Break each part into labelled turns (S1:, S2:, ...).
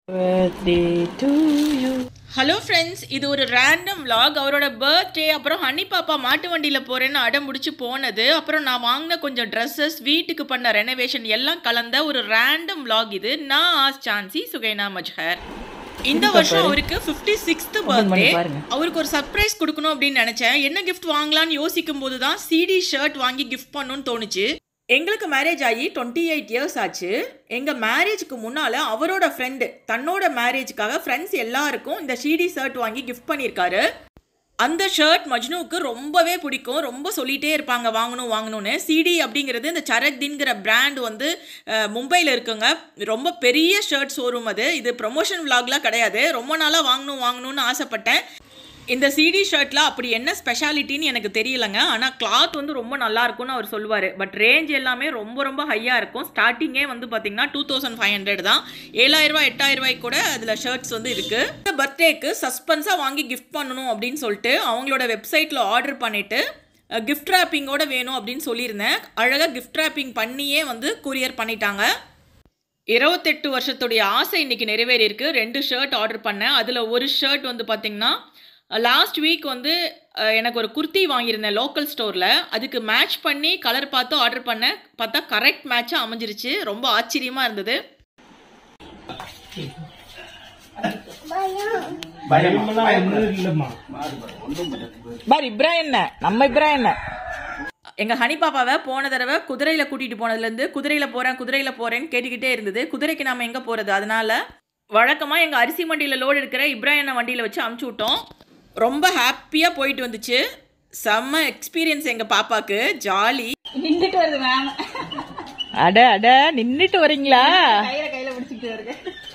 S1: birthday to you.
S2: Hello friends இது ஒரு random vlog அவரோட பர்த்டே அப்புறம் ஹனி பாப்பா மாட்டு வண்டியில் போகிறேன்னு அடம் முடிச்சு போனது அப்புறம் நான் வாங்கின கொஞ்சம் ட்ரெஸ்ஸஸ் வீட்டுக்கு பண்ண ரெனோவேஷன் எல்லாம் கலந்த ஒரு ரேண்டம் vlog இது நான் ஆஸ் சான்சி சுகைனா மஜ்ஹர் இந்த வருஷம் அவருக்கு ஃபிஃப்டி சிக்ஸ்த் பர்த்டே
S1: பாருங்க.
S2: அவருக்கு ஒரு சர்ப்ரைஸ் கொடுக்கணும் அப்படின்னு நினச்சேன் என்ன கிஃப்ட் வாங்கலாம்னு யோசிக்கும் போது தான் சிடி ஷர்ட் வாங்கி கிஃப்ட் பண்ணணும்னு தோணுச்சு எங்களுக்கு மேரேஜ் ஆகி டுவெண்ட்டி எயிட் இயர்ஸ் ஆச்சு எங்கள் மேரேஜுக்கு முன்னால் அவரோட ஃப்ரெண்டு தன்னோட மேரேஜுக்காக ஃப்ரெண்ட்ஸ் எல்லாருக்கும் இந்த சிடி ஷர்ட் வாங்கி கிஃப்ட் பண்ணியிருக்காரு அந்த ஷர்ட் மஜ்னுவுக்கு ரொம்பவே பிடிக்கும் ரொம்ப சொல்லிகிட்டே இருப்பாங்க வாங்கணும் வாங்கணும்னு சிடி அப்படிங்கிறது இந்த சரக்தின்கிற பிராண்ட் வந்து அஹ், மும்பையில் இருக்குங்க ரொம்ப பெரிய ஷர்ட் ஷோரூம் அது இது ப்ரொமோஷன் விலாக்லாம் கிடையாது ரொம்ப நாளாக வாங்கணும் வாங்கணும்னு ஆசைப்பட்டேன் இந்த சிடி ஷர்ட்டில் அப்படி என்ன ஸ்பெஷாலிட்டின்னு எனக்கு தெரியலங்க ஆனால் கிளாத் வந்து ரொம்ப நல்லா இருக்கும்னு அவர் சொல்லுவார் பட் ரேஞ்ச் எல்லாமே ரொம்ப ரொம்ப ஹையாக இருக்கும் ஸ்டார்டிங்கே வந்து பார்த்தீங்கன்னா டூ தௌசண்ட் ஃபைவ் ஹண்ட்ரட் தான் ஏழாயிரரூபா எட்டாயிரரூபாய்க்கு கூட அதில் ஷர்ட்ஸ் வந்து இருக்குது இந்த பர்த்டேக்கு சஸ்பென்ஸாக வாங்கி கிஃப்ட் பண்ணணும் அப்படின்னு சொல்லிட்டு அவங்களோட வெப்சைட்டில் ஆர்டர் பண்ணிவிட்டு கிஃப்ட் ரேப்பிங்கோட வேணும் அப்படின்னு சொல்லியிருந்தேன் அழகாக கிஃப்ட் ரேப்பிங் பண்ணியே வந்து கொரியர் பண்ணிட்டாங்க இருபத்தெட்டு வருஷத்துடைய ஆசை இன்னைக்கு நிறைவேறியிருக்கு ரெண்டு ஷர்ட் ஆர்டர் பண்ணேன் அதில் ஒரு ஷர்ட் வந்து பார்த்தீங்கன்னா லாஸ்ட் வீக் வந்து அஹ், எனக்கு ஒரு குர்த்தி வாங்கியிருந்தேன் லோக்கல் ஸ்டோரில் அதுக்கு மேட்ச் பண்ணி கலர் பார்த்து ஆர்டர் பண்ணேன் பார்த்தா கரெக்ட் மேட்சாக அமைஞ்சிருச்சு ரொம்ப ஆச்சரியமாக இருந்தது
S3: பயமெல்லாம் ஒண்ணும் இல்லம்மா
S1: பார் இப்ராஹிம் என்ன நம்ம இப்ராஹிம் என்ன
S2: எங்கள் ஹனி பாப்பாவை போன தடவை குதிரையில் கூட்டிகிட்டு போனதுலேருந்து குதிரையில் போகிறேன் குதிரையில் போகிறேன்னு கேட்டுக்கிட்டே இருந்தது குதிரைக்கு நாம் எங்கே போகிறது அதனால வழக்கமாக எங்கள் அரிசி வண்டியில் லோடு எடுக்கிற இப்ராஹிம் வண்டியில் வச்சு அமுச்சு விட்டோம் ரொம்ப ஹாப்பியாக போயிட்டு வந்துச்சு செம்ம எக்ஸ்பீரியன்ஸ் எங்கள் பாப்பாக்கு ஜாலி
S4: நின்றுட்டு வருது மேம்
S1: அட அட நின்னுட்டு வரீங்களா
S4: கையில கையில பிடிச்சிட்டு வருது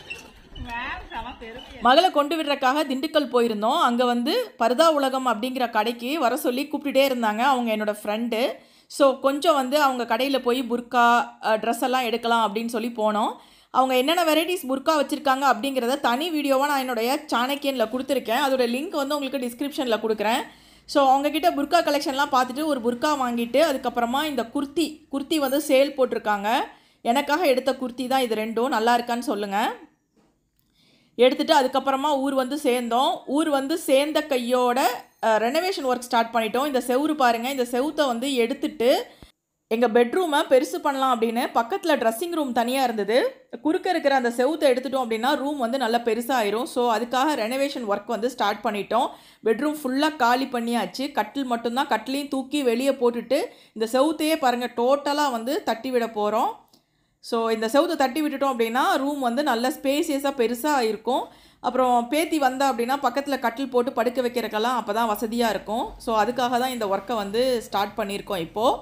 S4: மேம் செம பெருமை
S2: மகளை கொண்டு விடுறதுக்காக திண்டுக்கல் போயிருந்தோம் அங்கே வந்து பரதா உலகம் அப்படிங்கிற கடைக்கு வர சொல்லி கூப்பிட்டுட்டே இருந்தாங்க அவங்க என்னோட ஃப்ரெண்டு ஸோ கொஞ்சம் வந்து அவங்க கடையில் போய் புர்கா ட்ரெஸ் எல்லாம் எடுக்கலாம் அப்படின்னு சொல்லி போனோம் அவங்க என்னென்ன வெரைட்டிஸ் புர்கா வச்சுருக்காங்க அப்படிங்கிறத தனி வீடியோவாக நான் என்னுடைய சாணக்கியனில் கொடுத்துருக்கேன் அதோட லிங்க் வந்து உங்களுக்கு டிஸ்கிரிப்ஷனில் கொடுக்குறேன் ஸோ அவங்கக்கிட்ட புர்கா கலெக்ஷன்லாம் பார்த்துட்டு ஒரு புர்கா வாங்கிட்டு அதுக்கப்புறமா இந்த குர்த்தி குர்த்தி வந்து சேல் போட்டிருக்காங்க எனக்காக எடுத்த குர்த்தி தான் இது ரெண்டும் நல்லா இருக்கான்னு சொல்லுங்கள் எடுத்துட்டு அதுக்கப்புறமா ஊர் வந்து சேர்ந்தோம் ஊர் வந்து சேர்ந்த கையோட ரெனோவேஷன் ஒர்க் ஸ்டார்ட் பண்ணிட்டோம் இந்த செவுரு பாருங்கள் இந்த செவுத்தை வந்து எடுத்துட்டு எங்கள் பெட்ரூமை பெருசு பண்ணலாம் அப்படின்னு பக்கத்தில் ட்ரெஸ்ஸிங் ரூம் தனியாக இருந்தது குறுக்க இருக்கிற அந்த செவுத்தை எடுத்துட்டோம் அப்படின்னா ரூம் வந்து நல்லா பெருசாயிரும் ஸோ அதுக்காக ரெனோவேஷன் ஒர்க் வந்து ஸ்டார்ட் பண்ணிட்டோம் பெட்ரூம் ஃபுல்லாக காலி பண்ணியாச்சு கட்டில் மட்டும்தான் கட்டிலையும் தூக்கி வெளியே போட்டுட்டு இந்த செவுத்தையே பாருங்கள் டோட்டலாக வந்து தட்டி விட போகிறோம் ஸோ இந்த செவுத்தை தட்டி விட்டுட்டோம் அப்படின்னா ரூம் வந்து நல்ல ஸ்பேசியஸாக பெருசாக இருக்கும் அப்புறம் பேத்தி வந்தா அப்படின்னா பக்கத்தில் கட்டில் போட்டு படுக்க வைக்கிறக்கெல்லாம் அப்போ தான் வசதியாக இருக்கும் ஸோ அதுக்காக தான் இந்த ஒர்க்கை வந்து ஸ்டார்ட் பண்ணியிருக்கோம் இப்போது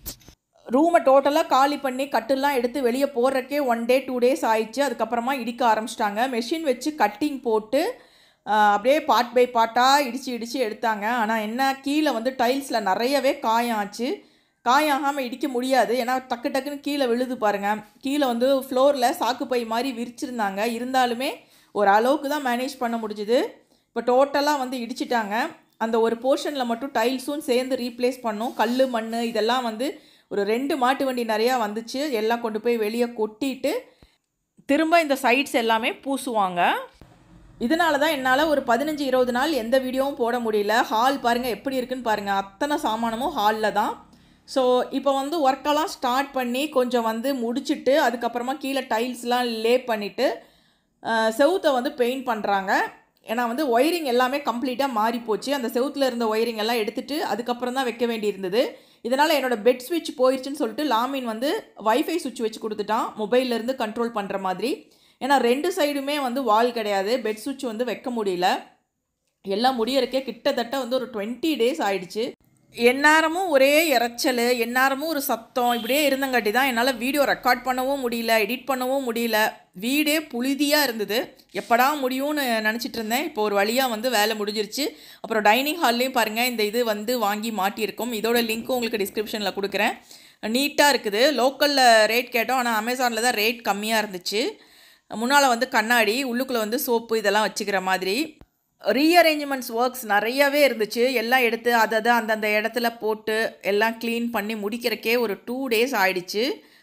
S2: ரூமை டோட்டலாக காலி பண்ணி கட்டுலாம் எடுத்து வெளியே போடுறக்கே ஒன் டே டூ டேஸ் ஆயிடுச்சு அதுக்கப்புறமா இடிக்க ஆரம்பிச்சிட்டாங்க மெஷின் வச்சு கட்டிங் போட்டு ஆஹ், அப்படியே பார்ட் பை பார்ட்டாக இடித்து இடித்து எடுத்தாங்க ஆனால் என்ன கீழே வந்து டைல்ஸில் நிறையவே காயம் ஆச்சு காயாகாமல் இடிக்க முடியாது ஏன்னா டக்கு டக்குன்னு கீழே விழுது பாருங்கள் கீழே வந்து ஃப்ளோரில் சாக்கு பை மாதிரி விரிச்சிருந்தாங்க இருந்தாலுமே ஒரு அளவுக்கு தான் மேனேஜ் பண்ண முடிஞ்சுது இப்போ டோட்டலாக வந்து இடிச்சிட்டாங்க அந்த ஒரு போர்ஷனில் மட்டும் டைல்ஸும் சேர்ந்து ரீப்ளேஸ் பண்ணோம் கல் மண் இதெல்லாம் வந்து ஒரு ரெண்டு மாட்டு வண்டி நிறையா வந்துச்சு எல்லாம் கொண்டு போய் வெளியே கொட்டிட்டு திரும்ப இந்த சைட்ஸ் எல்லாமே பூசுவாங்க இதனால தான் என்னால் ஒரு பதினஞ்சு இருபது நாள் எந்த வீடியோவும் போட முடியல ஹால் பாருங்கள் எப்படி இருக்குன்னு பாருங்கள் அத்தனை சாமானமும் ஹாலில் தான் ஸோ இப்போ வந்து ஒர்க்கெல்லாம் ஸ்டார்ட் பண்ணி கொஞ்சம் வந்து முடிச்சிட்டு அதுக்கப்புறமா கீழே டைல்ஸ்லாம் லே பண்ணிவிட்டு செவுத்தை வந்து பெயிண்ட் பண்ணுறாங்க ஏன்னா வந்து ஒயரிங் எல்லாமே கம்ப்ளீட்டாக மாறி போச்சு அந்த செவுத்தில் இருந்த ஒயரிங் எல்லாம் எடுத்துட்டு அதுக்கப்புறம் தான் வைக்க வேண்டியிருந்தது இதனால் என்னோட பெட் ஸ்விட்ச் போயிடுச்சுன்னு சொல்லிட்டு லாமின் வந்து வைஃபை சுவிட்ச் வச்சு கொடுத்துட்டான் மொபைல்ல இருந்து கண்ட்ரோல் பண்ணுற மாதிரி ஏன்னா ரெண்டு சைடுமே வந்து வால் கிடையாது பெட் சுவிட்ச் வந்து வைக்க முடியல எல்லாம் முடியறக்கே கிட்டத்தட்ட வந்து ஒரு டுவெண்ட்டி டேஸ் ஆயிடுச்சு எந்நேரமும் ஒரே இரைச்சல் எந்நேரமும் ஒரு சத்தம் இப்படியே இருந்தங்காட்டி தான் என்னால் வீடியோ ரெக்கார்ட் பண்ணவும் முடியல எடிட் பண்ணவும் முடியல வீடே புழுதியாக இருந்தது எப்படா முடியும்னு நினச்சிட்டு இருந்தேன் இப்போ ஒரு வழியாக வந்து வேலை முடிஞ்சிருச்சு அப்புறம் டைனிங் ஹால்லையும் பாருங்கள் இந்த இது வந்து வாங்கி மாட்டியிருக்கோம் இதோட லிங்க்கும் உங்களுக்கு டிஸ்கிரிப்ஷனில் கொடுக்குறேன் நீட்டாக இருக்குது லோக்கலில் ரேட் கேட்டோம் ஆனால் அமேசானில் தான் ரேட் கம்மியாக இருந்துச்சு முன்னால் வந்து கண்ணாடி உள்ளுக்குள்ளே வந்து சோப்பு இதெல்லாம் வச்சுக்கிற மாதிரி ரீஅரேஞ்ச்மெண்ட்ஸ் ஒர்க்ஸ் நிறையவே இருந்துச்சு எல்லாம் எடுத்து அதை அதை அந்தந்த இடத்துல போட்டு எல்லாம் க்ளீன் பண்ணி முடிக்கிறக்கே ஒரு டூ டேஸ் ஆயிடுச்சு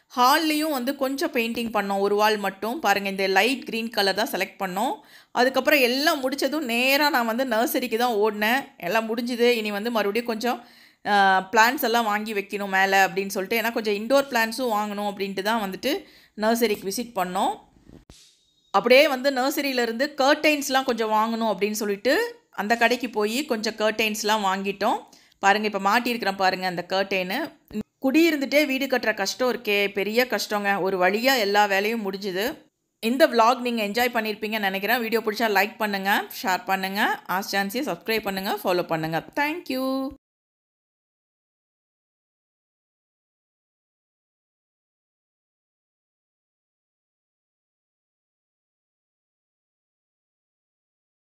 S2: ஹால்லேயும் வந்து கொஞ்சம் பெயிண்டிங் பண்ணோம் ஒரு வால் மட்டும் பாருங்கள் இந்த லைட் க்ரீன் கலர் தான் செலக்ட் பண்ணோம் அதுக்கப்புறம் எல்லாம் முடிச்சதும் நேராக நான் வந்து நர்சரிக்கு தான் ஓடினேன் எல்லாம் முடிஞ்சுது இனி வந்து மறுபடியும் கொஞ்சம் பிளான்ஸ் எல்லாம் வாங்கி வைக்கணும் மேலே அப்படின்னு சொல்லிட்டு ஏன்னா கொஞ்சம் இன்டோர் பிளான்ஸும் வாங்கணும் அப்படின்ட்டு தான் வந்துட்டு நர்சரிக்கு விசிட் பண்ணோம் அப்படியே வந்து நர்சரியிலேருந்து கர்டைன்ஸ்லாம் கொஞ்சம் வாங்கணும் அப்படின்னு சொல்லிட்டு அந்த கடைக்கு போய் கொஞ்சம் கர்டைன்ஸ்லாம் வாங்கிட்டோம் பாருங்கள் இப்போ மாட்டியிருக்கிறேன் பாருங்கள் அந்த கர்டைனு குடியிருந்துட்டே வீடு கட்டுற கஷ்டம் இருக்கே பெரிய கஷ்டங்க ஒரு வழியாக எல்லா வேலையும் முடிஞ்சுது இந்த vlog நீங்கள் என்ஜாய் பண்ணியிருப்பீங்கன்னு நினைக்கிறேன் வீடியோ பிடிச்சா லைக் பண்ணுங்கள் ஷேர் பண்ணுங்கள் ஆஸ் சான்ஸையும் சப்ஸ்கிரைப் பண்ணுங்கள் ஃபாலோ பண்ணுங்கள் தேங்க்யூ